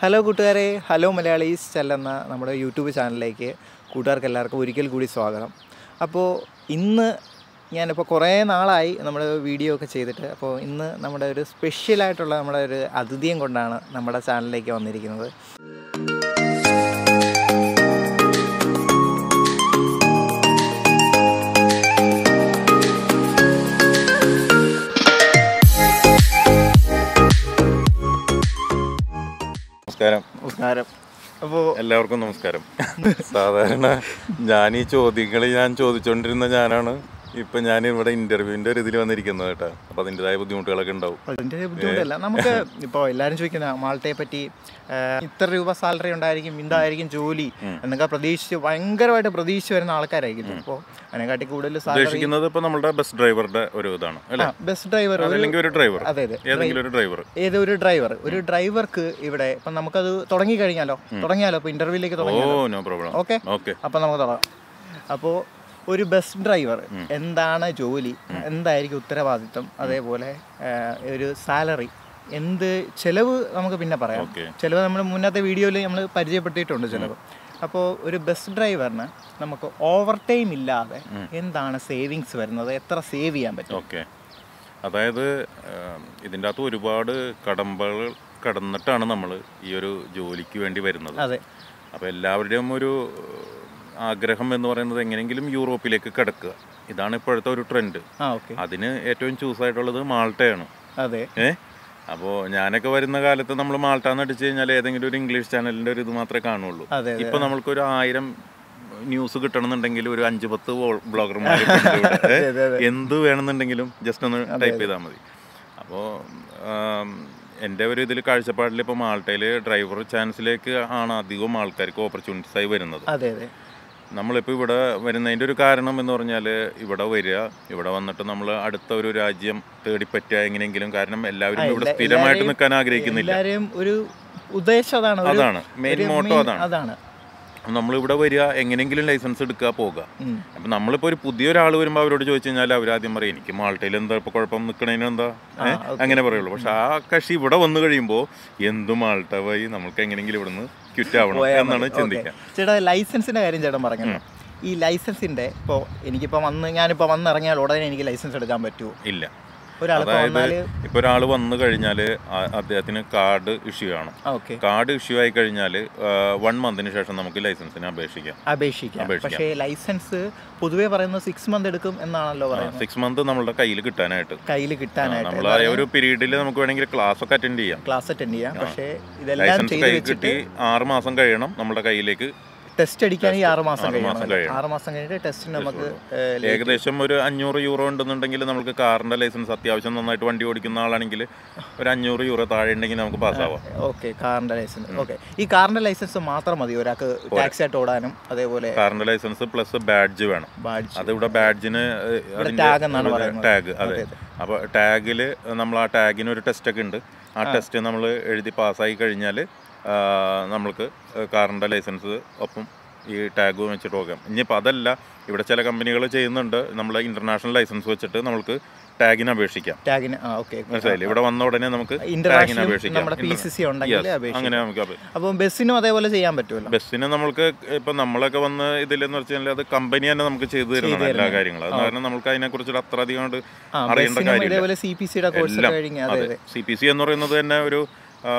Hello കൂട്ടുകാരെ hello Malayalees ചെല്ലുന്ന നമ്മുടെ യൂട്യൂബ് ചാനലിലേക്ക് കൂട്ടുകാർക്ക് എല്ലാവർക്കും ഒരിക്കൽ കൂടി സ്വാഗതം അപ്പോൾ ഇന്ന് ഞാനിപ്പോൾ കുറേ നാളായി നമ്മൾ വീഡിയോ ഒക്കെ ചെയ്തിട്ട് അപ്പോൾ ഇന്ന് നമ്മുടെ ഒരു സ്പെഷ്യലായിട്ടുള്ള നമ്മുടെ ഒരു അതിഥിയും കൊണ്ടാണ് നമ്മുടെ ചാനലിലേക്ക് വന്നിരിക്കുന്നത് നമസ്കാരം നമസ്കാരം അപ്പോൾ എല്ലാവർക്കും നമസ്കാരം സാധാരണ ഞാൻ ഈ ചോദ്യങ്ങൾ ഞാൻ ചോദിച്ചുകൊണ്ടിരുന്ന ഞാനാണ് ഇപ്പൊ ഞാൻ ഇവിടെ ഇന്റർവ്യൂവിന്റെ ഒരു ഇതിൽ വന്നിരിക്കുന്നത് കേട്ടോ അപ്പൊ അതിൻ്റെതായ ബുദ്ധിമുട്ടുകളൊക്കെ ഉണ്ടാവും അതിൻ്റെ ബുദ്ധിമുട്ടല്ല നമുക്ക് ഇപ്പോൾ എല്ലാവരും ചോദിക്കുന്ന മാൾട്ടയെ പറ്റി ആ, ഇത്ര രൂപ സാലറി ഉണ്ടായിരിക്കും ഇതായിരിക്കും ജോലി എന്നൊക്കെ പ്രതീക്ഷിച്ച് ഭയങ്കരമായിട്ട് പ്രതീക്ഷിച്ച് വരുന്ന ആൾക്കാരായിരിക്കും അപ്പോൾ അതിനെക്കാട്ടി കൂടുതൽ സാലറി ഉദ്ദേശിക്കുന്നത് ഇപ്പൊ നമ്മുടെ ബസ് ഡ്രൈവറുടെ ഒരു ഇതാണ് അല്ലെ ബസ് ഡ്രൈവർ അതല്ലെങ്കിൽ ഒരു ഡ്രൈവർ അതെ അതെ ഏതെങ്കിലും ഒരു ഡ്രൈവർ ഏതൊരു ഡ്രൈവർ ഒരു ഡ്രൈവർക്ക് ഇവിടെ ഇപ്പം നമുക്കത് തുടങ്ങി കഴിഞ്ഞാലോ തുടങ്ങിയാലോ ഇപ്പോൾ ഇന്റർവ്യൂലേക്ക് ഓ തുടങ്ങിയാലോ നോ പ്രോബ്ലം ഓക്കെ ഓക്കെ അപ്പം നമുക്ക് തുടങ്ങാം അപ്പോൾ ഒരു ബസ് ഡ്രൈവർ എന്താണ് ജോലി എന്തായിരിക്കും ഉത്തരവാദിത്വം അതേപോലെ ആ, ഒരു സാലറി എന്ത് ചെലവ് നമുക്ക് പിന്നെ പറയാം ഓക്കെ ചിലവ് നമ്മൾ മുന്നത്തെ വീഡിയോയിൽ നമ്മൾ പരിചയപ്പെടുത്തിയിട്ടുണ്ട് ചിലവ് അപ്പോൾ ഒരു ബസ് ഡ്രൈവറിന് നമുക്ക് ഓവർ ടൈം ഇല്ലാതെ എന്താണ് സേവിങ്സ് വരുന്നത് എത്ര സേവ് ചെയ്യാൻ പറ്റും ഓക്കെ അതായത് ആം, ഇതിൻ്റെ അകത്ത് ഒരുപാട് കടമ്പകൾ കടന്നിട്ടാണ് നമ്മൾ ഈ ഒരു ജോലിക്ക് വേണ്ടി വരുന്നത് അതെ അപ്പോൾ എല്ലാവരുടെയും ഒരു ആഗ്രഹം എന്ന് പറയുന്നത് എങ്ങനെയെങ്കിലും യൂറോപ്പിലേക്ക് കിടക്കുക ഇതാണ് ഇപ്പോഴത്തെ ഒരു ട്രെൻഡ് ആ ഓക്കെ അതിന് ഏറ്റവും ചൂസ് ആയിട്ടുള്ളത് മാൾട്ടയാണ് അതെ ഏ അപ്പോൾ ഞാനൊക്കെ വരുന്ന കാലത്ത് നമ്മൾ മാൾട്ട എന്ന് അടിച്ചു കഴിഞ്ഞാൽ ഏതെങ്കിലും ഒരു ഇംഗ്ലീഷ് ചാനലിന്റെ ഒരു ഇത് മാത്രമേ കാണുള്ളൂ അതെ ഇപ്പൊ നമ്മൾക്കൊരു ആയിരം ന്യൂസ് കിട്ടണമെന്നുണ്ടെങ്കിൽ ഒരു അഞ്ച് പത്ത് ബ്ലോഗർമാർ എന്ത് വേണമെന്നുണ്ടെങ്കിലും ജസ്റ്റ് ഒന്ന് ടൈപ്പ് ചെയ്താൽ മതി അപ്പോൾ എൻ്റെ ഒരു ഇതിൽ കാഴ്ചപ്പാടിൽ ഇപ്പോൾ മാൾട്ടയിൽ ഡ്രൈവർ ചാൻസിലേക്ക് ആണ് അധികം ആൾക്കാർക്ക് ഓപ്പർച്യൂണിറ്റീസ് ആയി വരുന്നത് അതെ അതെ നമ്മളിപ്പോൾ ഇവിടെ വരുന്നതിൻ്റെ ഒരു കാരണം എന്ന് പറഞ്ഞാൽ ഇവിടെ വരിക ഇവിടെ വന്നിട്ട് നമ്മൾ അടുത്ത ഒരു രാജ്യം തേടിപ്പറ്റുക എങ്ങനെയെങ്കിലും കാരണം എല്ലാവരും ഇവിടെ എല്ലാ- സ്ഥിരമായിട്ട് എല്ലാരെയും- നിൽക്കാൻ ആഗ്രഹിക്കുന്നില്ല എല്ലാവരും ഒരു ഉദ്ദേശം അതാണ് ഒരു- അതാണ് മെയിൻ ഒരു മോട്ടോ main- അതാണ് അതാണ് നമ്മളിവിടെ വരിക എങ്ങനെയെങ്കിലും ലൈസൻസ് എടുക്കുക പോകുക ഉം. അപ്പം നമ്മളിപ്പോൾ ഒരു പുതിയൊരാൾ വരുമ്പോൾ അവരോട് ചോദിച്ചു കഴിഞ്ഞാൽ അവരാദ്യം പറയും എനിക്ക് മാൾട്ടയിൽ എന്താ ഇപ്പോൾ കുഴപ്പം നിൽക്കണതിന് എന്താ ഏ? അങ്ങനെ പറയുള്ളൂ പക്ഷെ ആ കക്ഷി ഇവിടെ വന്നു കഴിയുമ്പോൾ എന്ത് മാൾട്ട വഴി നമുക്ക് എങ്ങനെയെങ്കിലും ഇവിടുന്ന് ക്വിറ്റ് ആവണം എന്നാണ് ചിന്തിക്കുക ചേട്ടാ ലൈസൻസിന്റെ കാര്യം ചേട്ടൻ പറഞ്ഞല്ലോ ഈ ലൈസൻസിന്റെ ഇപ്പോൾ എനിക്കിപ്പോൾ വന്ന് ഞാനിപ്പോൾ വന്നിറങ്ങിയാൽ ഉടനെ എനിക്ക് ലൈസൻസ് എടുക്കാൻ പറ്റുമോ ഇല്ല ഒരാൾക്ക് അതായത് വന്നാല് ഇപ്പോൾ ഒരാൾ വന്നു കഴിഞ്ഞാൽ അദ്ദേഹത്തിന് കാർഡ് ഇഷ്യൂ ആണ് ഓക്കെ കാർഡ് ഇഷ്യൂ ആയി കഴിഞ്ഞാൽ വൺ മന്തിന് ശേഷം നമുക്ക് ലൈസൻസിന് അപേക്ഷിക്കാം അപേക്ഷിക്കാം അപേക്ഷിക്കാം. പക്ഷേ ലൈസൻസ് പൊതുവേ പറയുന്നത് സിക്സ് മന്ത് എടുക്കും എന്നാണല്ലോ പറയുന്നത് സിക്സ് മന്ത് നമ്മളുടെ കയ്യിൽ കിട്ടാനായിട്ട് കയ്യിൽ കിട്ടാനായിട്ട് നമ്മൾ ആ ഒരു പീരീഡിൽ നമുക്ക് വേണമെങ്കിൽ ക്ലാസ് ഒക്കെ അറ്റൻഡ് ചെയ്യാം ക്ലാസ് അറ്റൻഡ് ചെയ്യാം പക്ഷേ ഇതെല്ലാം ലൈസൻസ് ചെയ്ത് കൈ വെച്ചിട്ട് കിട്ടി ആറ് മാസം കഴിയണം നമ്മുടെ കയ്യിലേക്ക് ടെസ്റ്റ് അടിക്കാൻ ഈ ആറ് മാസം ആറ് മാസം കഴിയണം കഴിയണം. ആറ് മാസം കഴിഞ്ഞിട്ട് ടെസ്റ്റിന് നമുക്ക് ഏഹ്, ഏകദേശം ഒരു അഞ്ഞൂറ് യൂറോ ഉണ്ടെന്നുണ്ടെങ്കിൽ നമുക്ക് കാറിന്റെ ലൈസൻസ് അത്യാവശ്യം നന്നായിട്ട് വണ്ടി ഓടിക്കുന്ന ആളാണെങ്കിൽ ഒരു അഞ്ഞൂറ് യൂറോ താഴെ ഉണ്ടെങ്കിൽ നമുക്ക് പാസ്സാവാം ഓക്കെ കാറിന്റെ ലൈസൻസ് ഓക്കെ ഈ കാറിന്റെ ലൈസൻസ് മാത്രം മതി ഒരാൾക്ക് ടാക്സി ആയിട്ട് ഓടാനും അതേപോലെ കാറിന്റെ ലൈസൻസ് പ്ലസ് ബാഡ്ജ് വേണം ബാഡ്ജ് അത് ഇവിടെ ബാഡ്ജിന് tag എന്നാണ് പറയുന്നത്. ടാഗ് അതെ അപ്പോൾ ടാഗിൽ നമ്മൾ ആ ടാഗിന് ഒരു ടെസ്റ്റ് ഒക്കെ ഉണ്ട് ആ ടെസ്റ്റ് നമ്മൾ എഴുതി പാസ്സായി കഴിഞ്ഞാൽ നമ്മൾക്ക് കാറിൻ്റെ ലൈസൻസ് ഒപ്പം ഈ ടാഗ് വെച്ചിട്ട് പോകാം ഇനിയിപ്പോൾ അതല്ല ഇവിടെ ചില കമ്പനികൾ ചെയ്യുന്നുണ്ട് നമ്മൾ ഇന്റർനാഷണൽ ലൈസൻസ് വെച്ചിട്ട് നമുക്ക് ടാഗിന് അപേക്ഷിക്കാം ടാഗിന് ആ ഓക്കെ മനസ്സിലായില്ലേ ഇവിടെ വന്ന ഉടനെ നമുക്ക് ടാഗിന് ഇന്റർനാഷണൽ അപേക്ഷിക്കാം നമ്മുടെ പി സി സി ഉണ്ടെങ്കിൽ Yes, അപേക്ഷിക്കാം അങ്ങനെ നമുക്ക് അപേ- അപ്പം ബസ്സിനും അതേപോലെ ചെയ്യാൻ പറ്റുമല്ലോ ബസ്സിന് നമ്മൾക്ക് ഇപ്പം നമ്മളൊക്കെ വന്ന് ഇതിലെന്ന് വെച്ചാൽ അത് കമ്പനി തന്നെ നമുക്ക് ചെയ്തു തരുന്നതാണ് എല്ലാ കാര്യങ്ങളും അത് കാരണം നമുക്ക് അതിനെക്കുറിച്ച് അത്ര അധികം കൊണ്ട് ആ അറിയേണ്ട ബസ്സിനും കാര്യമില്ല ഇതേപോലെ സി പി സിയുടെ കോഴ്സ് എല്ലാം കഴിഞ്ഞ് അതെ അതെ സി പി സി എന്ന് പറയുന്നത് തന്നെ ഒരു ആ,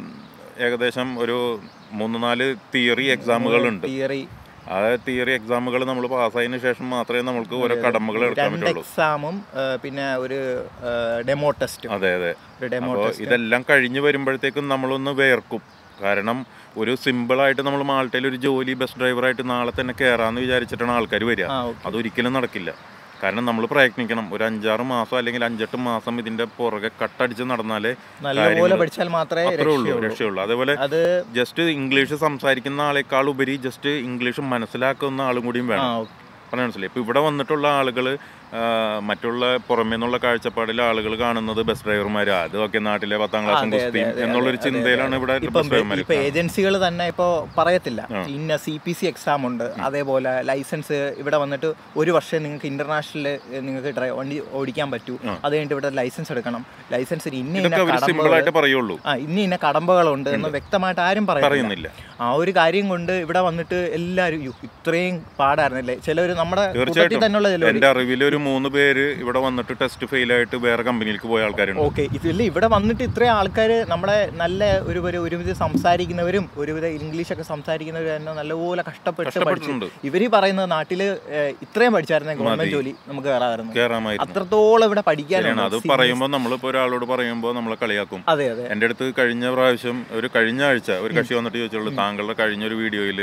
ഏകദേശം ഒരു മൂന്ന് നാല് തിയറി എക്സാമുകളുണ്ട് തിയറി ആ തിയറി എക്സാമുകൾ നമ്മൾ പാസ്സായതിനു ശേഷം മാത്രമേ നമുക്ക് ഓരോ കടമകൾ എടുക്കാൻ രണ്ട് പറ്റുള്ളൂ എക്സാമും പിന്നെ ഒരു ഡെമോ ടെസ്റ്റും അതെ അതെ ഒരു ഡെമോ അപ്പോൾ ഇതെല്ലാം കഴിഞ്ഞ് വരുമ്പോഴത്തേക്കും നമ്മളൊന്ന് വേർക്കും കാരണം ഒരു സിമ്പിളായിട്ട് നമ്മൾ മാൾട്ടയിൽ ഒരു ജോലി ബസ് ഡ്രൈവറായിട്ട് നാളെ തന്നെ കയറാമെന്ന് വിചാരിച്ചിട്ടാണ് ആൾക്കാർ വരിക ആ ഓക്കെ അതൊരിക്കലും നടക്കില്ല കാരണം നമ്മൾ പ്രയത്നിക്കണം ഒരു അഞ്ചാറ് മാസം അല്ലെങ്കിൽ അഞ്ചെട്ട് മാസം ഇതിന്റെ പുറകെ കട്ടടിച്ച് നടന്നാലേ നല്ലപോലെ പഠിച്ചാൽ മാത്രമേ അത്രേ ഉള്ളൂ രക്ഷയുള്ളൂ രക്ഷയുള്ളൂ അതേപോലെ അത് ജസ്റ്റ് ഇംഗ്ലീഷ് സംസാരിക്കുന്ന ആളെക്കാൾ ഉപരി ജസ്റ്റ് ഇംഗ്ലീഷ് മനസ്സിലാക്കുന്ന ആളും കൂടിയും ആ വേണം ഓക്കെ പറഞ്ഞ മനസ്സിലായി ഇപ്പൊ ഇവിടെ വന്നിട്ടുള്ള ആളുകൾ ആ, മറ്റുള്ള പുറമേ നിന്നുള്ള കാഴ്ചപ്പാടിൽ ആളുകൾ കാണുന്നത് ബസ് ഡ്രൈവർമാർ അതൊക്കെ നാട്ടിലെ പത്താം ക്ലാസ്സും അതെ, അതെ, കുസ്തിയും അതെ, എന്നുള്ളൊരു അതെ, ചിന്തയിലാണ് ഇവിടെ ഇപ്പം ബസ് ഡ്രൈവർമാർ ഇപ്പൊ ഏജൻസികൾ തന്നെ ഇപ്പോൾ പറയത്തില്ല ഇന്ന സി പി സി എക്സാം ഉണ്ട് അതേപോലെ ലൈസൻസ് ഇവിടെ വന്നിട്ട് ഒരു വർഷം നിങ്ങൾക്ക് ഇന്റർനാഷണൽ നിങ്ങൾക്ക് ഡ്രൈ വണ്ടി ഓടിക്കാൻ പറ്റൂ അത് കഴിഞ്ഞിട്ട് ഇവിടെ ലൈസൻസ് എടുക്കണം ലൈസൻസിന് ഇന്ന ഇന്ന ഇതൊക്കെ അവർ സിമ്പിൾ കടമ്പകൾ ആയിട്ട് പറയുള്ളൂ ആ ഇന്ന ഇന്ന കടമ്പകളുണ്ട് എന്ന് വ്യക്തമായിട്ട് ആരും പറയുന്നില്ല പറയുന്നില്ല ആ ഒരു കാര്യം കൊണ്ട് ഇവിടെ വന്നിട്ട് എല്ലാവരും "യ്യോ, ഇത്രയും പാടായിരുന്നല്ലേ ചിലവർ നമ്മുടെ കൂട്ടത്തിൽ തീർച്ചയായിട്ടും തന്നെയുള്ള ചിലവർ എന്റെ അറിവിൽ ഒരു മൂന്ന് പേര് ഇവിടെ വന്നിട്ട് ടെസ്റ്റ് ഫെയിൽ ആയിട്ട് വേറെ കമ്പനിയിലേക്ക് പോയ ആൾക്കാരുണ്ട് ഓക്കെ ഇതിൽ ഇവിടെ വന്നിട്ട് ഇത്രയും ആൾക്കാർ നമ്മളെ നല്ല ഒരു ഒരു ഒരുവിധം സംസാരിക്കുന്നവരും ഒരുവിധം ഇംഗ്ലീഷൊക്കെ സംസാരിക്കുന്നവരും തന്നെ നല്ലപോലെ കഷ്ടപ്പെട്ട് പഠിച്ചു കഷ്ടപ്പെട്ടിട്ടുണ്ട് ഇവര് പറയുന്നത് നാട്ടില് ഏഹ്, ഇത്രയും പഠിച്ചായിരുന്നെങ്കിൽ ഗവൺമെന്റ് ജോലി നമുക്ക് കയറാമായിരുന്നു കയറാമായിരുന്നു അത്രത്തോളം ഇവിടെ ശരിയാണ് പഠിക്കാനുണ്ട് അത് പറയുമ്പോൾ നമ്മളിപ്പോൾ ഒരാളോട് പറയുമ്പോൾ നമ്മളെ കളിയാക്കും അതെ അതെ എൻ്റെ അടുത്ത് കഴിഞ്ഞ പ്രാവശ്യം ഒരു കഴിഞ്ഞ ആഴ്ച ഒരു കക്ഷി വന്നിട്ട് ചോദിച്ചുള്ളൂ താങ്കളുടെ കഴിഞ്ഞൊരു വീഡിയോയിൽ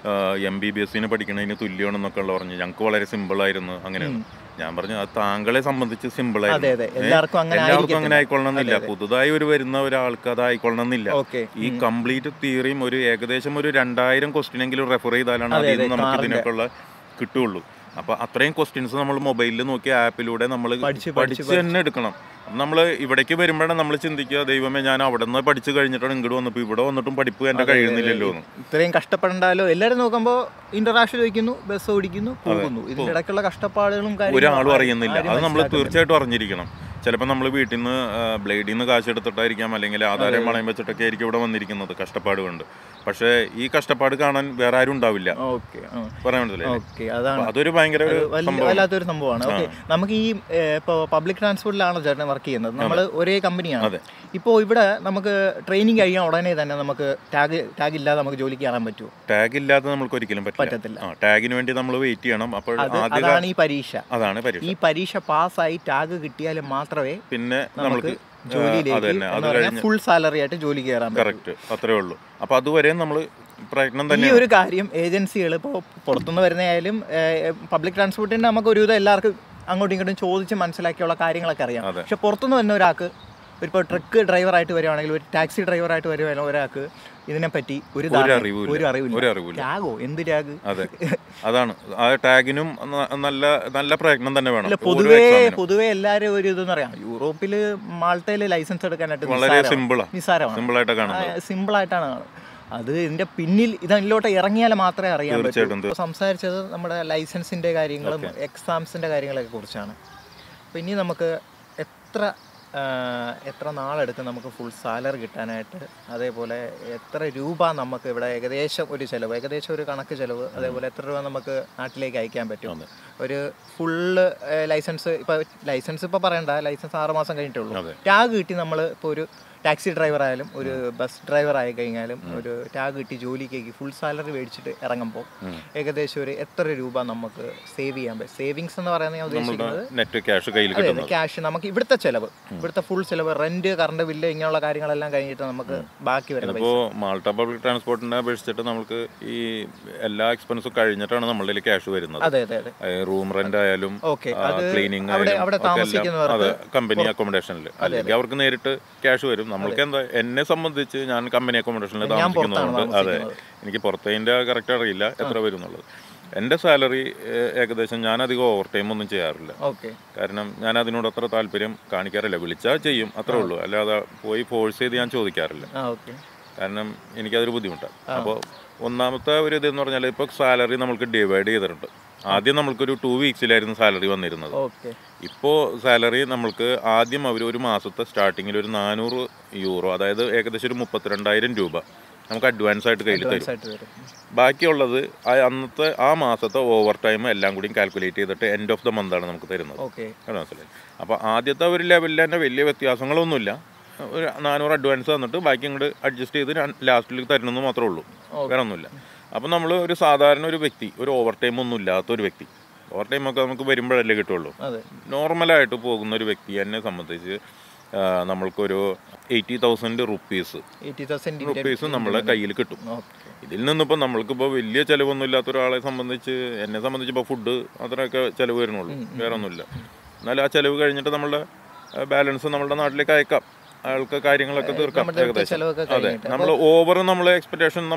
എം ബി ബി എസിന് പഠിക്കണതിന് തുല്യമാണെന്നൊക്കെ ഉള്ള പറഞ്ഞു ഞങ്ങൾക്ക് വളരെ സിമ്പിൾ ആയിരുന്നു അങ്ങനെയാണ് ഞാൻ പറഞ്ഞു അത് താങ്കളെ സംബന്ധിച്ച് സിമ്പിൾ അതെ ആയിരുന്നു അതെ എല്ലാവർക്കും അങ്ങനെ എല്ലാവർക്കും അങ്ങനെ ആയിരിക്കത്തില്ല. ആയിക്കൊള്ളണമെന്നില്ല പുതുതായി ഒരു വരുന്ന ഒരാൾക്ക് അത് ആയിക്കൊള്ളണമെന്നില്ല ഓക്കെ ഈ കംപ്ലീറ്റ് തിയറിയും ഒരു ഏകദേശം ഒരു രണ്ടായിരം ക്വസ്റ്റ്യൻ എങ്കിലും റെഫർ ചെയ്താലാണ് അതെ, അതിൽ നിന്ന് അതെ, നമുക്ക് കാറിന്റെ. ഇതിനൊക്കെയുള്ള കിട്ടുള്ളൂ അപ്പൊ അത്രയും ക്വസ്റ്റ്യൻസ് നമ്മൾ മൊബൈലിൽ നോക്കി ആപ്പിലൂടെ നമ്മൾ പഠിച്ച് പഠിച്ച് തന്നെ എടുക്കണം നമ്മൾ ഇവിടേക്ക് വരുമ്പോഴാണ് നമ്മൾ ചിന്തിക്കുക ദൈവമേ ഞാൻ അവിടെ നിന്ന് പഠിച്ചു കഴിഞ്ഞിട്ടാണ് ഇങ്ങോട്ട് വന്നപ്പോൾ ഇവിടെ വന്നിട്ടും പഠിപ്പ് എന്റെ കഴിയുന്നില്ലല്ലോ എന്ന് ഇത്രയും കഷ്ടപ്പെടണ്ടല്ലോ എല്ലാവരും നോക്കുമ്പോൾ ഇന്റർനാഷണൽ വയ്ക്കുന്നു ബസ് ഓടിക്കുന്നു പോകുന്നു ഇതിന്റെ ഇടയ്ക്കുള്ള കഷ്ടപ്പാടുകളും ഒരാളും അറിയുന്നില്ല ആരും അത് നമ്മൾ മനസ്സിലാക്കുന്നില്ല. തീർച്ചയായിട്ടും അറിഞ്ഞിരിക്കണം ചിലപ്പോൾ നമ്മൾ വീട്ടിൽ നിന്ന് ബ്ലേഡിൽ നിന്ന് കാശ് എടുത്തിട്ടായിരിക്കാം അല്ലെങ്കിൽ ആധാരം പണയം വെച്ചിട്ടൊക്കെ ആയിരിക്കും ഇവിടെ വന്നിരിക്കുന്നത് കഷ്ടപ്പാട് കൊണ്ട് പക്ഷേ ഈ കഷ്ടപ്പാട് കാണാൻ വേറെ ആരും ഉണ്ടാവില്ല ഓക്കെ പറയാൻ മനസ്സിലായി ഓക്കെ അതാണ് അപ്പൊ അതൊരു ഭയങ്കര ഒരു വലിയ സംഭവം വല്ലാത്തൊരു സംഭവമാണ് ഓക്കെ നമുക്ക് ഈ ഇപ്പോൾ പബ്ലിക് ട്രാൻസ്പോർട്ടിലാണോ ചേട്ടൻ വർക്ക് ചെയ്യുന്നത് നമ്മൾ ഒരേ കമ്പനിയാണ് അതെ. ഇപ്പോൾ ഇവിടെ നമുക്ക് ട്രെയിനിങ് കഴിയാൻ ഉടനെ തന്നെ നമുക്ക് ടാഗ് ടാഗ് ഇല്ലാതെ നമുക്ക് ജോലിക്ക് കയറാൻ പറ്റുമോ ടാഗ് ഇല്ലാതെ നമുക്ക് ഒരിക്കലും പറ്റില്ല പറ്റത്തില്ല ആ ടാഗിന് വേണ്ടി നമ്മൾ വെയിറ്റ് ചെയ്യണം അപ്പോൾ അത് ആദ്യ അതാണ് ഈ പരീക്ഷ അതാണ് പരീക്ഷ ഈ പരീക്ഷ പാസ്സായി ടാഗ് കിട്ടിയാൽ മാത്രമേ പിന്നെ നമുക്ക് നമുക്ക് അത് ജോലിയിലേക്ക് തന്നെ അത് എന്ന് പറഞ്ഞാൽ കഴിഞ്ഞ് ഫുൾ സാലറി ആയിട്ട് ജോലി കയറാൻ പറ്റും കറക്റ്റ് അത്രേ ഉള്ളൂ അപ്പൊ അതുവരെ നമ്മൾ പ്രയത്നം ഈ തന്നെ ഒരു കാര്യം ഏജൻസികൾ ഇപ്പോൾ പുറത്തുനിന്ന് വരുന്നതായാലും പബ്ലിക് ട്രാൻസ്പോർട്ടിൻ്റെ നമുക്ക് ഒരുവിധം എല്ലാവർക്കും അങ്ങോട്ടും ഇങ്ങോട്ടും ചോദിച്ച് മനസ്സിലാക്കിയുള്ള കാര്യങ്ങളൊക്കെ അറിയാം അതെ. പക്ഷെ പുറത്തുനിന്ന് വരുന്ന ഒരാൾക്ക് ഇപ്പോൾ ട്രക്ക് ഡ്രൈവറായിട്ട് വരുവാണെങ്കിൽ ഒരു ടാക്സി ഡ്രൈവറായിട്ട് വരുവാണെങ്കിൽ ഒരാൾക്ക് ഇതിനെപ്പറ്റി ഒരു ഒരു ധാരണ- അറിവുമില്ല. ഒരു അറിവില്ല ഒരു അറിവില്ല ടാഗോ എന്ത് ടാഗ് അതെ അതാണ് ആ ടാഗിനും ന- നല്ല നല്ല പ്രയത്നം തന്നെ വേണം അല്ല ഓരോ പൊതുവേ exam നും. പൊതുവേ എല്ലാവരും ഒരു ഇതെന്ന് പറയാം യൂറോപ്പിൽ മാൾട്ടയിൽ ലൈസൻസ് എടുക്കാനായിട്ട് വളരെ നിസ്സാരമാണ്. സിമ്പിളാ നിസ്സാരമാണ് സിമ്പിൾ ആയിട്ട് കാണുന്നത് സിമ്പിൾ ആയിട്ടാണ് കാണുന്നത് അത് ഇതിന്റെ പിന്നിൽ ഇതിലോട്ട് ഇറങ്ങിയാൽ മാത്രമേ അറിയാൻ പറ്റൂ തീർച്ചയായിട്ടും, ഇപ്പൊ സംസാരിച്ചത് നമ്മുടെ ലൈസൻസിന്റെ കാര്യങ്ങളും എക്സാംസിന്റെ കാര്യങ്ങളൊക്കെ കുറിച്ചാണ് അപ്പോൾ ഇനി നമുക്ക് എത്ര ആ, എത്ര നാളെടുത്ത് നമുക്ക് ഫുൾ സാലറി കിട്ടാനായിട്ട് അതേപോലെ എത്ര രൂപ നമുക്ക് ഇവിടെ ഏകദേശം ഒരു ചിലവ് ഏകദേശം ഒരു കണക്ക് ചിലവ് അതേപോലെ എത്ര രൂപ നമുക്ക് നാട്ടിലേക്ക് അയക്കാൻ പറ്റും അതെ. ഒരു ഫുള്ള് ലൈസൻസ് ഇപ്പോൾ ലൈസൻസ് ഇപ്പോൾ പറയണ്ട ലൈസൻസ് ആറ് മാസം കഴിഞ്ഞിട്ടുള്ളൂ അതെ. ടാഗ് കിട്ടി നമ്മൾ ഇപ്പോൾ ഒരു ടാക്സി ഡ്രൈവർ ആയാലും ഒരു ബസ് ഡ്രൈവർ ആയി കഴിഞ്ഞാലും ഒരു ടാഗ് കിട്ടി ജോലിക്കേക്ക് ഫുൾ സാലറി മേടിച്ചിട്ട് ഇറങ്ങുമ്പോൾ ഏകദേശം ഒരു എത്ര രൂപ നമുക്ക് സേവ് ചെയ്യാൻ പറ്റും സേവിങ്സ് എന്ന് പറയുന്നത് ഞാൻ നമ്മളുടെ ഉദ്ദേശിക്കുന്നത് നെറ്റ് ക്യാഷ് കയ്യിൽ അതെ കിട്ടുന്നത് ക്യാഷ് നമുക്ക് ഇവിടുത്തെ ചിലവ് ഇവിടുത്തെ ഫുൾ ചിലവ് റെന്റ് കറണ്ട് ബില്ല് ഇങ്ങനെയുള്ള കാര്യങ്ങളെല്ലാം കഴിഞ്ഞിട്ട് നമുക്ക് ബാക്കി വരുന്ന പൈസ ഇപ്പോൾ മാൾട്ട പബ്ലിക് ട്രാൻസ്പോർട്ടിനെ അപേക്ഷിച്ചിട്ട് നമുക്ക് ഈ എല്ലാ എക്സ്പെൻസും കഴിഞ്ഞിട്ടാണ് നമ്മളുടെ ക്യാഷ് വരുന്നത് അതെ അതെ അതെ റൂം റെന്റ് ആയാലും ഓക്കെ ആ, അത് ക്ലീനിങ് അവിടെ ആയാലും അവിടെ ഒക്കെ എല്ലാം താമസിക്കുന്നവർക്ക് അതെ കമ്പനി അക്കോമഡേഷനിൽ അല്ലെങ്കിൽ അവർക്ക് നേരിട്ട് ക്യാഷ് വരും നമ്മൾക്ക് എന്താ എന്നെ സംബന്ധിച്ച് ഞാൻ കമ്പനി അക്കോമഡേഷനിൽ ഞാൻ പുറത്താണ് താമസിക്കുന്നതുകൊണ്ട് അതെ താമസിക്കുന്നത് എനിക്ക് പുറത്തതിൻ്റെ കറക്റ്റ് അറിയില്ല എത്ര വരും എന്നുള്ളത് എൻ്റെ സാലറി ഏകദേശം ഞാൻ അധികം ഓവർ ടൈം ഒന്നും ചെയ്യാറില്ല ഓക്കെ കാരണം ഞാൻ അതിനോട് അത്ര താല്പര്യം കാണിക്കാറില്ല വിളിച്ചാൽ ചെയ്യും അത്രേ ഉള്ളൂ അല്ലാതെ പോയി ഫോഴ്സ് ചെയ്ത് ഞാൻ ചോദിക്കാറില്ല ആ ഓക്കെ കാരണം എനിക്കതൊരു ബുദ്ധിമുട്ടാണ് അപ്പോൾ ഒന്നാമത്തെ ഒരു ഇതെന്ന് പറഞ്ഞാൽ ഇപ്പോൾ സാലറി നമ്മൾക്ക് ഡിവൈഡ് ചെയ്തിട്ടുണ്ട് ആദ്യം നമ്മൾക്കൊരു ടു വീക്സിലായിരുന്നു സാലറി വന്നിരുന്നത് ഓക്കെ ഇപ്പോൾ സാലറി നമ്മൾക്ക് ആദ്യം അവർ ഒരു മാസത്തെ സ്റ്റാർട്ടിങ്ങിൽ ഒരു നാനൂറ് യൂറോ അതായത് ഏകദേശം ഒരു മുപ്പത്തിരണ്ടായിരം രൂപ നമുക്ക് അഡ്വാൻസ് ആയിട്ട് കയ്യിൽ തരും ആയിട്ട് വരും ബാക്കിയുള്ളത് ആ അന്നത്തെ ആ മാസത്തെ ഓവർ ടൈം എല്ലാം കൂടി കാൽക്കുലേറ്റ് ചെയ്തിട്ട് എൻഡ് ഓഫ് ദ മന്താണ് നമുക്ക് തരുന്നത് ഓക്കെ അത് മനസ്സിലായി അപ്പോൾ ആദ്യത്തെ ഒരു ലെവലിൽ തന്നെ വലിയ വ്യത്യാസങ്ങളൊന്നുമില്ല ഒരു നാനൂറ് അഡ്വാൻസ് തന്നിട്ട് ബാക്കി ഇങ്ങോട്ട് അഡ്ജസ്റ്റ് ചെയ്ത് ലാസ്റ്റിൽ തരണമെന്ന് മാത്രമേ ഉള്ളൂ വേറെ ഒന്നുമില്ല അപ്പോൾ നമ്മൾ ഒരു സാധാരണ ഒരു വ്യക്തി ഒരു ഓവർ ടൈം ഒന്നും ഇല്ലാത്ത ഒരു വ്യക്തി ഓവർ ടൈം ഒക്കെ നമുക്ക് വരുമ്പോഴല്ലേ കിട്ടുള്ളൂ അതെ നോർമലായിട്ട് പോകുന്ന ഒരു വ്യക്തി എന്നെ സംബന്ധിച്ച് ആ, നമ്മൾക്കൊരു eighty thousand rupees eighty thousand rupees നമ്മളെ കയ്യിൽ കിട്ടും ഓക്കെ ഇതിൽ നിന്നിപ്പോൾ നമ്മൾക്കിപ്പോൾ വലിയ ചിലവൊന്നും ഇല്ലാത്ത ഒരാളെ സംബന്ധിച്ച് എന്നെ സംബന്ധിച്ച് ഇപ്പോൾ ഫുഡ് അത്രയൊക്കെ ചിലവ് വരുന്നുള്ളൂ വേറെ ഒന്നുമില്ല എന്നാൽ ആ ചിലവ് കഴിഞ്ഞിട്ട് നമ്മളുടെ ബാലൻസ് നമ്മളുടെ നാട്ടിലേക്ക് അയക്കാം അയാൾക്ക് കാര്യങ്ങളൊക്കെ തീർക്കാം നമ്മുടെ ഇവിടുത്തെ ഏകദേശം ചെലവൊക്കെ അതെ കഴിഞ്ഞിട്ട് നമ്മൾ ഓവർ നമ്മൾ എക്സ്പെക്ടേഷൻ നമ്മൾ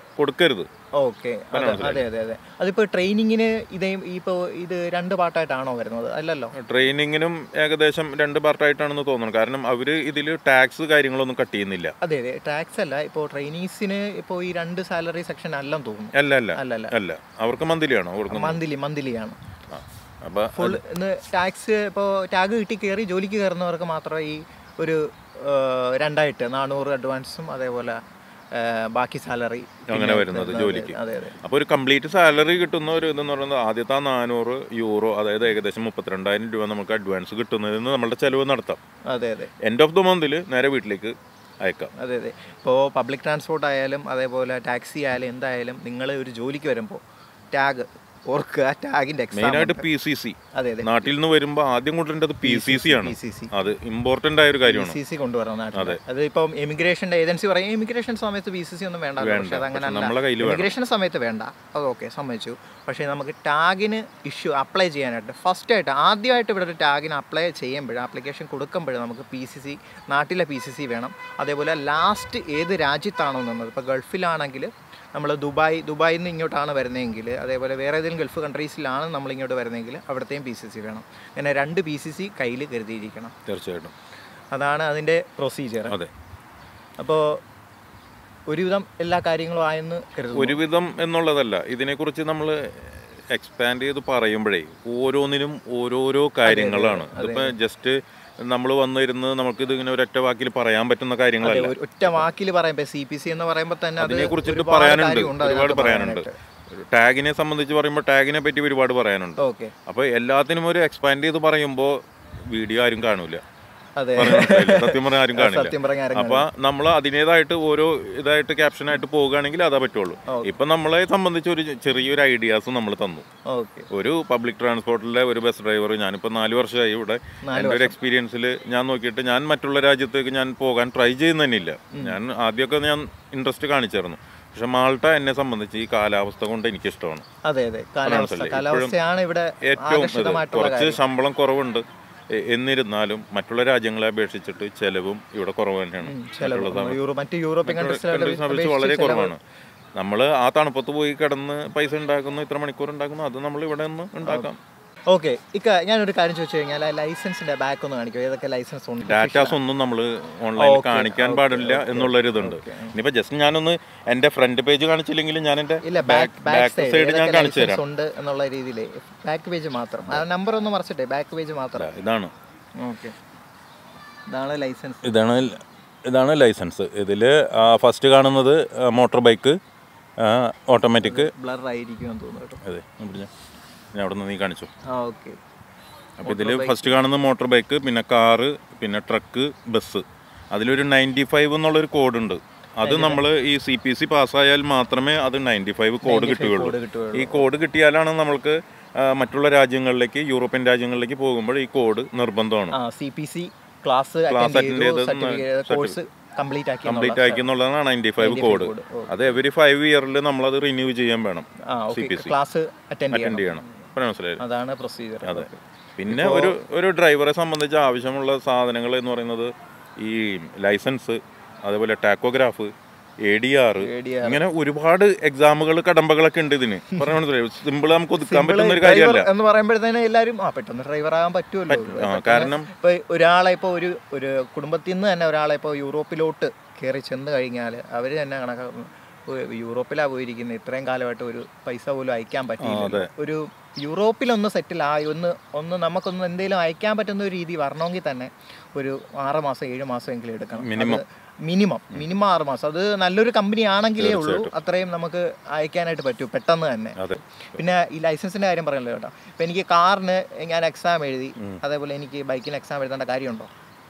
കൊടുക്കരുത് ഓക്കെ അതെ അതെ അതെ അതിപ്പോൾ ട്രെയിനിങ്ങിന് ഇതേ ഇപ്പോൾ ഇത് രണ്ട് പാർട്ടായിട്ടാണോ വരുന്നത് അല്ലല്ലോ ട്രെയിനിങ്ങിനും ഏകദേശം രണ്ട് പാർട്ടായിട്ടാണെന്ന് തോന്നുന്നു കാരണം അവർ ഇതിൽ ടാക്സ് കാര്യങ്ങളൊന്നും കട്ട് ചെയ്യുന്നില്ല അതെ അതെ ടാക്സ് അല്ല ഇപ്പോൾ ട്രെയിനീസിന് ഇപ്പോൾ ഈ രണ്ട് സാലറി സെക്ഷൻ അല്ലെന്ന് തോന്നുന്നു അല്ല അല്ല അല്ല അല്ല അല്ല അവർക്ക് മന്ത്ലിയാണോ കൊടുക്കുന്നത് മന്ത്ലി മന്ത്ലി ആണ് ആ. അപ്പൊ ഫുൾ ഇന്ന് ടാക്സ് ഇപ്പോൾ ടാഗ് കിട്ടി കയറി ജോലിക്ക് കയറുന്നവർക്ക് മാത്രമേ ഈ ഒരു ആ, രണ്ടായിട്ട് നാനൂറ് അഡ്വാൻസും അതേപോലെ ആ, ബാക്കി സാലറി അങ്ങനെ വരുന്നത് ജോലിക്ക് അതെ അതെ അപ്പോൾ ഒരു കംപ്ലീറ്റ് സാലറി കിട്ടുന്ന ഒരു ഇതെന്ന് പറയുന്നത് ആദ്യത്തെ ആ നാനൂറ് യൂറോ അതായത് ഏകദേശം മുപ്പത്തിരണ്ടായിരം രൂപ നമുക്ക് അഡ്വാൻസ് കിട്ടുന്നതിന് നമ്മളുടെ ചെലവ് നടത്താം അതെ അതെ എൻഡ് ഓഫ് ദ മന്തിൽ നേരെ വീട്ടിലേക്ക് അയക്കാം അതെ അതെ ഇപ്പോൾ പബ്ലിക് ട്രാൻസ്പോർട്ട് ആയാലും അതേപോലെ ടാക്സി ആയാലും എന്തായാലും നിങ്ങൾ ഒരു ജോലിക്ക് വരുമ്പോൾ ടാഗ് ഓർക്കുക ടാഗിൻ്റെ എക്സാം മെയിനായിട്ട് പി സി സി അതെ അതെ നാട്ടിൽ നിന്ന് വരുമ്പോൾ ആദ്യം കൊണ്ടുവരേണ്ടത് പി സി സി ആണ് പി സി സി അത് ഇമ്പോർട്ടൻ്റ് ആയ ഒരു കാര്യമാണ് സി സി കൊണ്ടുവരണം നാട്ടിൽ അത് ഇപ്പം എമിഗ്രേഷൻ്റെ ഏജൻസി പറയും ഇമിഗ്രേഷൻ സമയത്ത് ബി സി സി ഒന്നും വേണ്ട പക്ഷേ അത് അങ്ങനെ നമ്മളെ കയ്യിൽ വേണം ഇമിഗ്രേഷൻ സമയത്ത് വേണ്ട അത് ഓക്കെ സമ്മതിച്ചു പക്ഷേ നമുക്ക് ടാഗിന് ഇഷ്യൂ അപ്ലൈ ചെയ്യാനായിട്ട് ഫസ്റ്റ് ആയിട്ട് ആദ്യമായിട്ട് ഇവിടെ ഒരു ടാഗിന് അപ്ലൈ ചെയ്യുമ്പോൾ ആപ്ലിക്കേഷൻ കൊടുക്കുമ്പോൾ നമുക്ക് പി സി സി നാട്ടിലെ പി സി സി വേണം അതേപോലെ ലാസ്റ്റ് ഏത് രാജ്യത്താണോ നിന്നത് ഇപ്പോൾ ഗൾഫിലാണെങ്കിൽ നമ്മൾ ദുബായ് ദുബായിൽ നിന്ന് ഇങ്ങോട്ടാണ് വരുന്നതെങ്കിൽ അതേപോലെ വേറെ ഏതെങ്കിലും ഗൾഫ് കൺട്രീസിലാണ് നമ്മൾ ഇങ്ങോട്ട് വരുന്നതെങ്കിൽ അവിടത്തെയും പി സി സി വേണം അങ്ങനെ രണ്ട് പി സി സി കയ്യിൽ കരുതിയിരിക്കണം തീർച്ചയായിട്ടും അതാണ് അതിൻ്റെ പ്രൊസീജിയർ അതെ അപ്പോൾ ഒരുവിധം എല്ലാ കാര്യങ്ങളും ആയെന്ന് കരുതുന്നു ഒരുവിധം എന്നുള്ളതല്ല ഇതിനെക്കുറിച്ച് നമ്മൾ എക്സ്പാൻഡ് ചെയ്ത് പറയുമ്പോഴേ ഓരോന്നിനും ഓരോരോ കാര്യങ്ങളാണ് ഇതിപ്പോൾ ജസ്റ്റ് നമ്മൾ വന്നിരുന്ന് നമുക്ക് ഇത് ഇങ്ങനെ ഒരൊറ്റ വാക്കിൽ പറയാൻ പറ്റുന്ന കാര്യങ്ങളല്ല ഒരു ഒറ്റ വാക്കിൽ പറയാം ഇപ്പൊ സി പി സി എന്ന് പറയുമ്പോൾ തന്നെ അത് അതിനെ കുറിച്ചിട്ട് ഒരുപാട് പറയാനുണ്ട് കാര്യമുണ്ട് ഒരുപാട് അതിനകത്ത് പറയാനുണ്ട് ടാഗിനെ സംബന്ധിച്ച് പറയുമ്പോൾ ടാഗിനെ പറ്റി ഒരുപാട് പറയാനുണ്ട് ഓക്കെ അപ്പോൾ എല്ലാത്തിനും ഒരു എക്സ്പാൻഡ് ചെയ്ത് പറയുമ്പോൾ വീഡിയോ ആരും കാണൂല അതെ പറയാൻ മനസ്സിലായില്ലേ? സത്യം പറഞ്ഞാൽ ആരും കാണില്ല സത്യം പറഞ്ഞ ആരും അപ്പൊ നമ്മൾ അതിനേതായിട്ട് ഓരോ ഇതായിട്ട് ക്യാപ്ഷനായിട്ട് പോവുകയാണെങ്കിൽ അതാ പറ്റുള്ളൂ ഇപ്പൊ നമ്മളെ സംബന്ധിച്ച് ഒരു ചെറിയൊരു ഐഡിയാസ് നമ്മൾ തന്നു ഓക്കെ ഒരു പബ്ലിക് ട്രാൻസ്പോർട്ടിലെ ഒരു ബസ് ഡ്രൈവർ ഞാനിപ്പോൾ നാല് വർഷമായി ഇവിടെ എൻ്റെ ഒരു എക്സ്പീരിയൻസിൽ ഞാൻ നോക്കിയിട്ട് ഞാൻ മറ്റുള്ള രാജ്യത്തേക്ക് ഞാൻ പോകാൻ ട്രൈ ചെയ്യുന്ന തന്നെ ഇല്ല ഞാൻ ആദ്യമൊക്കെ ഞാൻ ഇൻട്രസ്റ്റ് കാണിച്ചായിരുന്നു പക്ഷെ മാൾട്ട എന്നെ സംബന്ധിച്ച് ഈ കാലാവസ്ഥ കൊണ്ട് എനിക്ക് ഇഷ്ടമാണ് അതെ അതെ കാലാവസ്ഥ കാലാവസ്ഥയാണ് ഇവിടെ ഏറ്റവും ഇത് ആകർഷിതമായിട്ടുള്ള കുറച്ച് ശമ്പളം കുറവുണ്ട് എ- എന്നിരുന്നാലും മറ്റുള്ള രാജ്യങ്ങളെ അപേക്ഷിച്ചിട്ട് ചെലവും ഇവിടെ കുറവ് തന്നെയാണ് മറ്റുള്ള കാര്യം യൂറോ മറ്റ് യൂറോപ്യൻ കൺട്രീസിനെ കൺട്രീസിലെ അപേക്ഷിച്ച് വളരെ കുറവാണ് നമ്മൾ ആ തണുപ്പത്ത് പോയി കിടന്ന് പൈസ ഉണ്ടാക്കുന്നു ഇത്ര മണിക്കൂർ ഉണ്ടാക്കുന്നു അത് നമ്മൾ ഇവിടെ നിന്ന് ഉണ്ടാക്കാം ഓക്കെ ഇക്ക ഞാനൊരു കാര്യം ചോദിച്ചു കഴിഞ്ഞാൽ ലൈസൻസിന്റെ ബാക്ക് ഒന്ന് കാണിക്കും ഏതൊക്കെ ലൈസൻസ് ഉണ്ട് ഡാറ്റാസ് ഒന്നും നമ്മൾ ഓൺലൈനിൽ കാണിക്കാൻ പാടില്ല എന്നുള്ളൊരു ഇതുണ്ട് ഇനിയിപ്പോൾ ജസ്റ്റ് ഞാനൊന്ന് എൻ്റെ ഫ്രണ്ട് പേജ് കാണിച്ചില്ലെങ്കിലും ഞാൻ എൻ്റെ ഇല്ല ബാക്ക് ബാക്ക് ബാക്ക് സൈഡ് ഞാൻ കാണിച്ചു തരാം ഉണ്ട് എന്നുള്ള രീതിയിൽ ബാക്ക് പേജ് മാത്രം ആ നമ്പർ ഒന്ന് മറിച്ചിട്ടെ ബാക്ക് പേജ് മാത്രം ഇതാണ് ഓക്കെ ഇതാണ് ലൈസൻസ് ഇതാണ് ഇതാണ് ലൈസൻസ് ഇതിൽ ഫസ്റ്റ് കാണുന്നത് മോട്ടോർ ബൈക്ക് ഓട്ടോമാറ്റിക് ബ്ലർ ആയിരിക്കുമെന്ന് തോന്നുന്നു കേട്ടോ അതെ ഞാൻ പിടിച്ചോ. ഞാൻ അവിടെ നിന്ന് നീ കാണിച്ചു ആ ഓക്കെ അപ്പോൾ ഇതിൽ ഫസ്റ്റ് കാണുന്ന മോട്ടോർ ബൈക്ക് പിന്നെ കാറ് പിന്നെ ട്രക്ക് ബസ് അതിലൊരു നയൻറ്റി ഫൈവ് എന്നുള്ളൊരു കോഡുണ്ട് അത് നമ്മൾ ഈ സി പി സി പാസ്സായാൽ മാത്രമേ അത് നയൻറ്റി ഫൈവ് കോഡ് കിട്ടുകയുള്ളൂ കോഡ് കിട്ടുകയുള്ളൂ ഈ കോഡ് കിട്ടിയാലാണ് നമ്മൾക്ക് ആ, മറ്റുള്ള രാജ്യങ്ങളിലേക്ക് യൂറോപ്യൻ രാജ്യങ്ങളിലേക്ക് പോകുമ്പോൾ ഈ കോഡ് നിർബന്ധമാണ് ആ C P C class Class attend attend ചെയ്തു ചെയ്ത് സർട്ടിഫിക്കറ്റ് കോഴ്സ് കംപ്ലീറ്റ് ആക്കി കംപ്ലീറ്റ് ആക്കി എന്നുള്ളതാണ് നയൻറ്റി ഫൈവ് കോഡ് code. അത് എവറി ഫൈവ് ഇയറിൽ നമ്മളത് റിന്യൂ ചെയ്യാൻ വേണം ആ ഓക്കെ ക്ലാസ് അറ്റൻഡ് ചെയ്യണം അറ്റൻഡ് ചെയ്യണം അപ്പോൾ മനസ്സിലായില്ലേ അതാണ് പ്രൊസീജിയർ അതെ പിന്നെ ഒരു ഒരു ഡ്രൈവറെ സംബന്ധിച്ച് ആവശ്യമുള്ള സാധനങ്ങൾ എന്ന് പറയുന്നത് ഈ ലൈസൻസ് അതേപോലെ tachograph A D R ADR. ഇങ്ങനെ ഒരുപാട് എക്സാമുകൾ കടമ്പകളൊക്കെ ഉണ്ട് ഇതിന് പറയാൻ മനസ്സിലായി സിമ്പിൾ നമുക്ക് ഒതുക്കാൻ പറ്റുന്ന ഒരു കാര്യമല്ല എന്ന് പറയുമ്പോഴത്തേനെ എല്ലാവരും ആ പെട്ടെന്ന് ഡ്രൈവർ ആകാൻ പറ്റുമല്ലോ ആ, കാരണം ഇപ്പൊ ഒരാളെ ഇപ്പോൾ ഒരു ഒരു കുടുംബത്തിൽ നിന്ന് തന്നെ ഒരാളെ ഇപ്പോൾ യൂറോപ്പിലോട്ട് കയറി ചെന്ന് കഴിഞ്ഞാൽ അവർ തന്നെ കണക്കാക്കും "ഓ, യൂറോപ്പിലാണ് പോയിരിക്കുന്നത് ഇത്രയും കാലമായിട്ട് ഒരു പൈസ പോലും അയക്കാൻ പറ്റിയില്ല ഒരു യൂറോപ്പിലൊന്ന് സെറ്റിൽ ആയി ഒന്ന് ഒന്ന് നമുക്കൊന്ന് എന്തെങ്കിലും അയക്കാൻ പറ്റുന്ന ഒരു രീതി വരണമെങ്കിൽ തന്നെ ഒരു ആറ് മാസം ഏഴ് മാസം എങ്കിലും എടുക്കണം Minimum. മിനിമം മിനിമം ആറ് മാസം അത് നല്ലൊരു കമ്പനി ആണെങ്കിലേ ഉള്ളൂ അത്രയും നമുക്ക് അയക്കാനായിട്ട് പറ്റൂ പെട്ടെന്ന് തന്നെ അതെ പിന്നെ ഈ ലൈസൻസിന്റെ കാര്യം പറയല്ലോ കേട്ടോ ഇപ്പൊ എനിക്ക് കാറിന് ഞാൻ എക്സാം എഴുതി അതേപോലെ എനിക്ക് ബൈക്കിന് എക്സാം എഴുതേണ്ട കാര്യമുണ്ടോ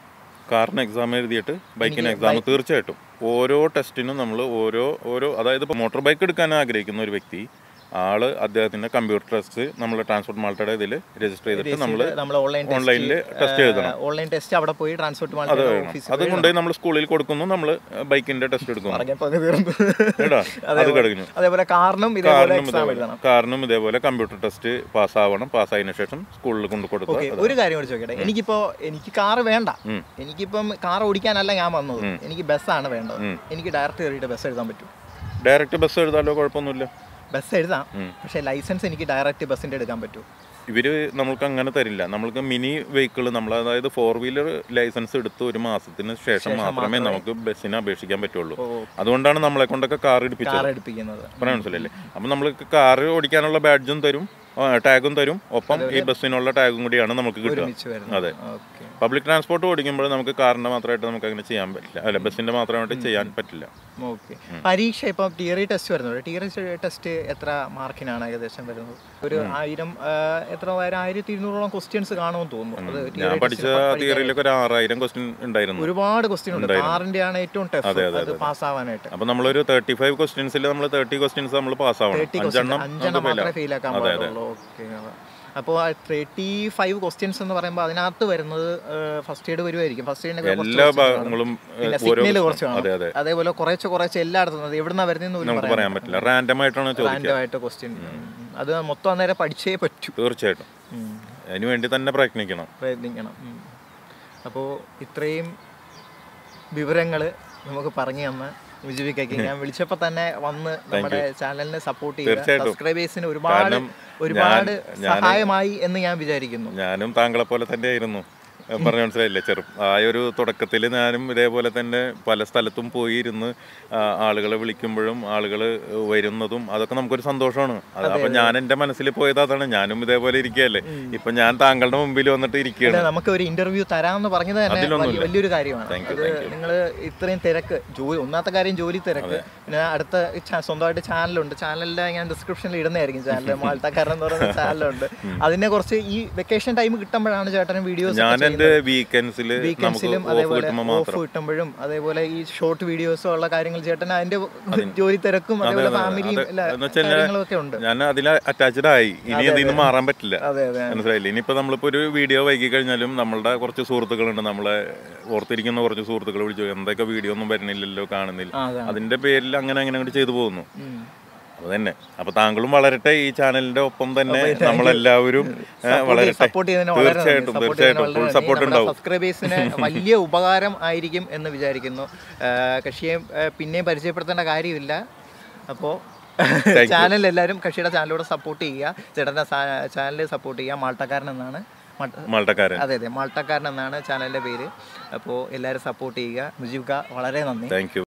കാറിന് എക്സാം എഴുതിയിട്ട് ബൈക്കിന് എക്സാം തീർച്ചയായിട്ടും ഓരോ ടെസ്റ്റിനും നമ്മൾ ഓരോ ഓരോ അതായത് ഇപ്പോൾ മോട്ടോർ ബൈക്ക് എടുക്കാൻ ആഗ്രഹിക്കുന്ന ഒരു വ്യക്തി ആള് അദ്ദേഹത്തിന്റെ കമ്പ്യൂട്ടർ ടെസ്റ്റ് നമ്മൾ ട്രാൻസ്പോർട്ട് മാൾട്ടയുടെ ഇതിൽ രജിസ്റ്റർ ചെയ്തിട്ട് നമ്മൾ നമ്മൾ ഓൺലൈൻ ഓൺലൈനിൽ ടെസ്റ്റ് എഴുതണം ഓൺലൈൻ ടെസ്റ്റ് അവിടെ പോയി ട്രാൻസ്പോർട്ട് മാർക്കറ്റ് ഓഫീസിൽ അത് കൊണ്ടുപോയി നമ്മൾ സ്കൂളിൽ കൊടുക്കുന്നു നമ്മൾ ബൈക്കിന്റെ ടെസ്റ്റ് എടുക്കുന്നു പറഞ്ഞപ്പോൾ അങ്ങ് തീർന്നു കേട്ടോ അത് കഴിഞ്ഞു അതേപോലെ കാറിനും ഇതേപോലെ കാറിനും എക്സാം ഇതേപോലെ എഴുതണം കാറിനും ഇതേപോലെ കമ്പ്യൂട്ടർ ടെസ്റ്റ് പാസ്സാവണം പാസ്സായതിനു ശേഷം സ്കൂളിൽ കൊണ്ട് കൊടുത്ത് ഓക്കെ ഒരു കാര്യം കൂടി ചോദിക്കട്ടെ എനിക്കിപ്പോ എനിക്ക് കാറ് വേണ്ട എനിക്കിപ്പം കാർ ഓടിക്കാനല്ല ഞാൻ വന്നത് എനിക്ക് ബസ്സാണ് വേണ്ടത് എനിക്ക് ഡയറക്റ്റ് കയറിയിട്ട് ബസ് എഴുതാൻ പറ്റും ഡയറക്റ്റ് ബസ് എഴുതാലോ കുഴപ്പമൊന്നുമില്ല ബസ് എഴുതാം ഉം. പക്ഷേ ലൈസൻസ് എനിക്ക് ഡയറക്റ്റ് ബസ്സിൻ്റെ എടുക്കാൻ പറ്റൂ ഇവര് നമ്മൾക്ക് അങ്ങനെ തരില്ല നമ്മൾക്ക് മിനി വെഹിക്കിൾ നമ്മൾ അതായത് ഫോർ വീലർ ലൈസൻസ് എടുത്ത് ഒരു മാസത്തിന് ശേഷം മാത്രമേ നമുക്ക് ബസ്സിന് അപേക്ഷിക്കാൻ പറ്റുള്ളൂ ഓ അതുകൊണ്ടാണ് നമ്മളെ കൊണ്ടൊക്കെ കാർ ഇടിപ്പിച്ചത് കാർ എടുപ്പിക്കുന്നത് പറയാൻ മനസ്സിലല്ലേ അപ്പം നമ്മൾക്ക് കാർ ഓടിക്കാനുള്ള ബാഡ്ജും തരും ടാഗും തരും ഒപ്പം ഈ ബസ്സിനുള്ള ടാഗും കൂടിയാണ് നമുക്ക് കിട്ടുക ഒരുമിച്ച് വരുന്നത് അതെ. ഓക്കെ പബ്ലിക് ട്രാൻസ്പോർട്ട് ഓടിക്കുമ്പോൾ നമുക്ക് കാറിന്റെ മാത്രമായിട്ട് നമുക്ക് അങ്ങനെ ചെയ്യാൻ പറ്റില്ല അല്ല ബസ്സിന്റെ മാത്രമായിട്ട് ചെയ്യാൻ പറ്റില്ല ഓക്കെ പരീക്ഷ ഇപ്പം തിയറി ടെസ്റ്റ് വരുന്നുണ്ട് തിയറി ടെസ്റ്റ് എത്ര മാർക്കിനാണ് ഏകദേശം വരുന്നത് ഒരു ആയിരം ആ, എത്ര ആയിരം ആയിരത്തി ഇരുന്നൂറോളം ക്വസ്റ്റ്യൻസ് കാണുമെന്ന് തോന്നുന്നു അത് ഞാൻ theory പഠിച്ച test പഠിക്കാൻ തിയറിയിലൊക്കെ ഒരു ആറായിരം ക്വസ്റ്റ്യൻ ഉണ്ടായിരുന്നു ഒരുപാട് ക്വസ്റ്റ്യൻ ഉണ്ട് കാറിന്റെ ആണ് ഏറ്റവും ടഫ് അത് പാസ്സാവാനായിട്ട് അപ്പൊ നമ്മളൊരു തേർട്ടി ഫൈവ് ക്വസ്റ്റ്യൻസിൽ നമ്മൾ തേർട്ടി ക്വസ്റ്റ്യൻസ് നമ്മൾ പാസ് ആവണം തേർട്ടി അഞ്ചെണ്ണം അഞ്ചെണ്ണം മാത്രമേ ഫെയിൽ ആക്കാൻ പാടുള്ളൂ ഓക്കെ അപ്പോൾ തേർട്ടി ഫൈവ് ക്വസ്റ്റ്യൻസ് എന്ന് പറയുമ്പോൾ അതിനകത്ത് വരുന്നത് ഫസ്റ്റ് എയ്ഡ് വരുമായിരിക്കും ഫസ്റ്റ് എയ്ഡിന്റെ എല്ലാ ഭാഗങ്ങളും പിന്നെ ഏഹ്, ഓരോ സിഗ്നൽ കുറച്ച് question- അതെ കാണും അതെ അതേപോലെ കുറേശ്ശെ കുറേശ്ശെ എല്ലായിടത്തും എവിടുന്നാ വരുന്നതെന്ന് പോലും നമുക്ക് പറയാൻ പറ്റില്ല റാൻഡം ആയിട്ടാണ് ചോദിക്കുക റാൻഡമായിട്ട് ക്വസ്റ്റ്യൻ അത് മൊത്തം അന്നേരം പഠിച്ചേ പറ്റൂ തീർച്ചയായിട്ടും ഉം. അതിനു വേണ്ടി തന്നെ പ്രയത്നിക്കണം പ്രയത്നിക്കണം അപ്പോൾ ഇത്രയും വിവരങ്ങൾ നമുക്ക് പറഞ്ഞു തന്ന മുജിബിക്കൊക്കെ ഞാൻ വിളിച്ചപ്പോൾ തന്നെ വന്ന് നമ്മുടെ ചാനലിനെ സപ്പോർട്ട് ചെയ്ത തീർച്ചയായിട്ടും. സബ്സ്ക്രൈബേഴ്സിന് ഒരുപാട് കാരണം ഒരുപാട് ഞാൻ- സഹായമായി എന്ന് ഞാൻ വിചാരിക്കുന്നു ഞാനും താങ്കളെ പോലെ തന്നെ ആയിരുന്നു പറഞ്ഞു മനസ്സിലായില്ലേ ചെറു ആ ഒരു തുടക്കത്തിൽ ഞാനും ഇതേപോലെ തന്നെ പല സ്ഥലത്തും പോയി ഇരുന്ന് ആ, ആളുകളെ വിളിക്കുമ്പോഴും ആളുകൾ വരുന്നതും അതൊക്കെ നമുക്കൊരു സന്തോഷമാണ് അത് അപ്പൊ ഞാൻ എൻ്റെ മനസ്സിൽ പോയത് അതാണ് ഞാനും ഇതേപോലെ ഇരിക്കുകയല്ലേ ഇപ്പൊ ഞാൻ താങ്കളുടെ മുമ്പിൽ വന്നിട്ട് ഇരിക്കുകയാണ് അല്ല, നമുക്ക് ഒരു ഇന്റർവ്യൂ തരാമെന്ന് പറഞ്ഞത് തന്നെ അതിലൊന്നുമില്ല. വലിയ- വലിയൊരു കാര്യമാണ് Thank you, അത് thank you. നിങ്ങൾ ഇത്രയും തിരക്ക് ജോലി ഒന്നാമത്തെ കാര്യം ജോലി തിരക്ക് പിന്നെ അടുത്ത ചാ- സ്വന്തമായിട്ട് ചാനലുണ്ട് ചാനലിൽ ഞാൻ ഡിസ്ക്രിപ്ഷനിൽ ഇടുന്നതായിരിക്കും ചാനൽ മാൾട്ടക്കാരൻ എന്ന് പറയുന്ന ചാനലുണ്ട് അതിനെ കുറച്ച് ഈ വെക്കേഷൻ ടൈം കിട്ടുമ്പോഴാണ് ചേട്ടൻ വീഡിയോസ് ഞാൻ എൻ്റെ വീക്കെൻഡ്സിൽ നമുക്ക് വീക്കെൻഡ്സിലും ഓഫ് അതേപോലെ കിട്ടുമ്പോൾ ഓഫ് മാത്രം കിട്ടുമ്പോഴും അതേപോലെ ഈ ഷോർട്ട് വീഡിയോസും ഉള്ള കാര്യങ്ങൾ ചേട്ടൻ അതിന്റെ ജോലി തിരക്കും അതേപോലെ അതെ. ഫാമിലിയും അത് എല്ലാ എന്ന് വെച്ചാൽ കാര്യങ്ങളൊക്കെ ഉണ്ട് ഞാൻ അതിൽ അറ്റാച്ച്ഡ് ആയി ഇനി അതിൽ നിന്ന് മാറാൻ പറ്റില്ല അതെ അതെ മനസ്സിലായില്ലേ ഇനിയിപ്പോൾ നമ്മളിപ്പോൾ ഒരു വീഡിയോ വൈകി കഴിഞ്ഞാലും നമ്മളുടെ കുറച്ച് സുഹൃത്തുക്കളുണ്ട് നമ്മളെ ഓർത്തിരിക്കുന്ന കുറച്ച് സുഹൃത്തുക്കൾ വിളിച്ചു എന്തൊക്കെ വീഡിയോ ഒന്നും വരുന്നില്ലല്ലോ കാണുന്നില്ല ആ, അതാണ്. അതിന്റെ പേരിൽ അങ്ങനെ അങ്ങനെ അങ്ങോട്ട് ചെയ്തു പോകുന്നു ഉം. അത് തന്നെ അപ്പൊ താങ്കളും വളരട്ടെ ഈ ചാനലിന്റെ ഒപ്പം തന്നെ നമ്മളെല്ലാവരും ഏ, വളരട്ടെ സപ്പോർട്ട് ചെയ്തതിന് വളരെ നന്ദി. തീർച്ചയായിട്ടും Support തീർച്ചയായിട്ടും ചെയ്തതിന് ഫുൾ വളരെ സപ്പോർട്ട് നന്ദി. നമ്മുടെ ഉണ്ടാവും സബ്സ്ക്രൈബേഴ്സിന് വലിയ ഉപകാരം ആയിരിക്കും എന്ന് വിചാരിക്കുന്നു ആ, കക്ഷിയെ ആ, പിന്നെയും പരിചയപ്പെടുത്തേണ്ട കാര്യമില്ല അപ്പോൾ ചാനൽ എല്ലാവരും കക്ഷിയുടെ ചാനലിലൂടെ സപ്പോർട്ട് ചെയ്യുക ചേട്ടൻ്റെ ചാനൽ സപ്പോർട്ട് ചെയ്യുക മാൾട്ടക്കാരൻ എന്നാണ് മട്ട- മാൾട്ടക്കാരൻ അതെ അതെ മാൾട്ടക്കാരൻ എന്നാണ് ചാനലിൻ്റെ പേര് അപ്പോൾ എല്ലാവരും സപ്പോർട്ട് ചെയ്യുക മുജീബ് ക വളരെ നന്ദി താങ്ക് യു